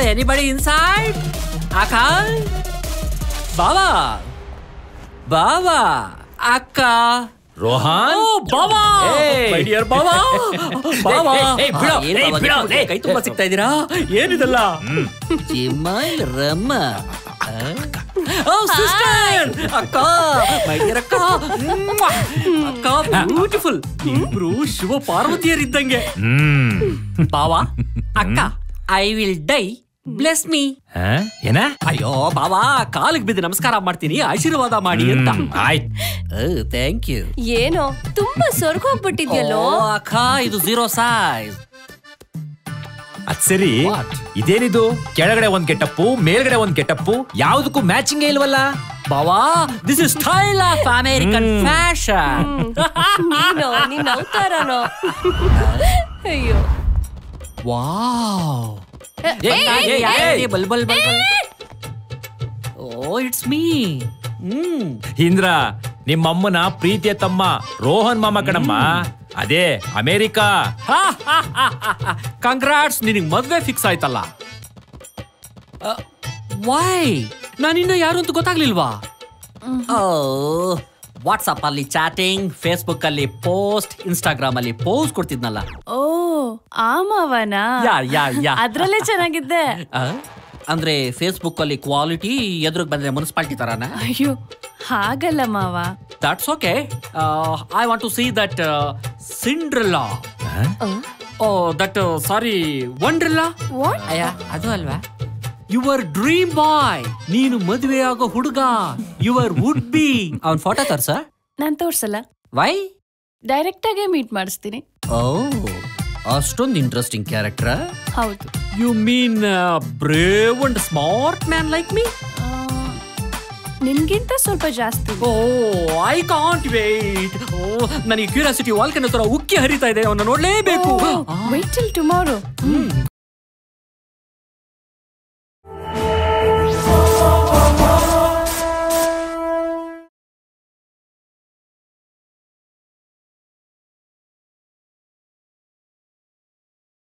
Anybody inside Akal ಬಾವಾ ಬಾವಾ ಅಕ್ಕ ರೋಹನ್ ಓ ಬಾವಾ ಏಯ್. ಮೈ ಡಿಯರ್ ಬಾವಾ ಬಾವಾ ಏಯ್, ಏಯ್, ಬಿಡು, ಏನು ಏಯ್, ಬಾವಾ, ಬಿಡು, ಕೈ- ಏಯ್. ಕೈ ತುಂಬಾ ಸಿಗ್ತಾ ಇದ್ದೀರಾ ಏನಿದಲ್ಲ ಚಿಮ್ಮ ರಮ್ಮ ಓ ಸಿಸ್ಟರ್ ಅಕ್ಕ ಮೈ ಡಿಯರ್ ಅಕ್ಕ ಮ್ವಾ. ಅಕ್ಕ ಬ್ಯೂಟಿಫುಲ್ ಇಬ್ರು ಶಿವ ಪಾರ್ವತಿಯರಿದ್ದಂಗೆ ಹ್ಮ್ ಬಾವಾ ಅಕ್ಕ I will die bless me ಹ? ಏನ ಅಯ್ಯೋ ಬಾವಾ ಕಾಲಿಗೆ ಬಿದ್ದು ನಮಸ್ಕಾರ ಮಾಡ್ತೀನಿ ಆಶೀರ್ವಾದ ಮಾಡಿ ಅಂತ ಹ್ಮ್, ಆಯ್ತ್ ಥ್ಯಾಂಕ್ ಯು ಏನೋ ತುಂಬಾ ಸೊರ್ಗೋಗ್ಬಿಟ್ಟಿದ್ಯಲ್ಲೋ ಅಕ್ಕ ಇದು ಝೀರೋ ಸೈಜ್ ಅದ್ ಸರಿ What? ಇದೇನಿದು ಕೆಳಗಡೆ ಒಂದ್ ಕೆಟ್ಟಪ್ಪು ಮೇಲ್ಗಡೆ ಒಂದ್ ಕೆಟ್ಟಪ್ಪು ಯಾವ್ದಕ್ಕೂ ಮ್ಯಾಚಿಂಗ್ ಇಲ್ವಲ್ಲ ಬಾವಾ this is style of American fashion ನೀನೋ ನೀನ್ ಅವತಾರನೋ ಅಯ್ಯೋ ವಾವ್ ಬಲ್ ಬಲ್ ಬಲ್ ಓ ಇಟ್ಸ್ ಮೀ ಹ್ಮ್ ಇಂದ್ರ ನಿಮ್ಮಮ್ಮನ ಪ್ರೀತಿಯ ತಮ್ಮ ರೋಹನ್ ಮಾಮ ಕಣಮ್ಮ ಅದೇ ಅಮೇರಿಕಾ ಕಂಗ್ರಾಟ್ಸ್ ನಿನಗೆ ಮದ್ವೆ ಫಿಕ್ಸ್ ಆಯ್ತಲ್ಲ ವೈ ನಾನಿನ್ನ ಯಾರು ಅಂತ ಗೊತ್ತಾಗ್ಲಿಲ್ವಾ ವಾಟ್ಸಪ್ ಅಲ್ಲಿ ಚಾಟಿಂಗ್ ಫೇಸ್ಬುಕ್ ಅಲ್ಲಿ ಪೋಸ್ಟ್ ಇನ್ಸ್ಟಾಗ್ರಾಮ್ ಅಲ್ಲಿ ಪೋಸ್ಟ್ ಕೊಡ್ತಿದ್ನಲ್ಲ ಓ ಆ ಮಾವನ ಯಾ ಯಾ ಯಾ ಅದ್ರಲ್ಲೇ ಚೆನ್ನಾಗಿದ್ದೆ ಆ? ಅಂದ್ರೆ ಫೇಸ್ಬುಕ್ ಅಲ್ಲಿ ಕ್ವಾಲಿಟಿ ಎದುರಿಗೆ ಬಂದ್ರೆ ಮುನ್ಸಿಪಾಲಿಟಿ ತರಾನ ಅಯ್ಯೋ ಹಾಗಲ್ಲ ಮಾವ that's okay I want to see that Cinderella oh that sorry Wonderla what ಅಯ್ಯ ಅದು ಅಲ್ವಾ ಯುವರ್ ಡ್ರೀಮ್ ಬಾಯ್ ನೀನು ಮದುವೆ ಆಗೋ ಹುಡುಗ ಯುವರ್ ವುಡ್ ಬಿ ಅವನ್ ಫೋಟೋ ತರ್ಸ ನಾನ್ ತೋರ್ಸಲ್ಲ ವೈ ಡೈರೆಕ್ಟ್ ಆಗೇ ಮೀಟ್ ಮಾಡಿಸ್ತೀನಿ ಓ ಅಷ್ಟೊಂದು ಇಂಟ್ರೆಸ್ಟಿಂಗ್ ಕ್ಯಾರೆಕ್ಟರ್ ಹೌದು you mean brave and smart man like me ಆ, ನಿನ್ಗಿಂತ ಸ್ವಲ್ಪ ಜಾಸ್ತಿ oh I can't wait oh ನನಗೆ ಕ್ಯೂರಿಯಾಸಿಟಿ ವಾಲ್ಕನ್ ಹತ್ರ ಉಕ್ಕಿ ಹರಿತಾ ಇದೆ ಅವನ್ನ ನೋಡ್ಲೇಬೇಕು ವೈಟ್ ಟಿಲ್ ಟುಮಾರೋ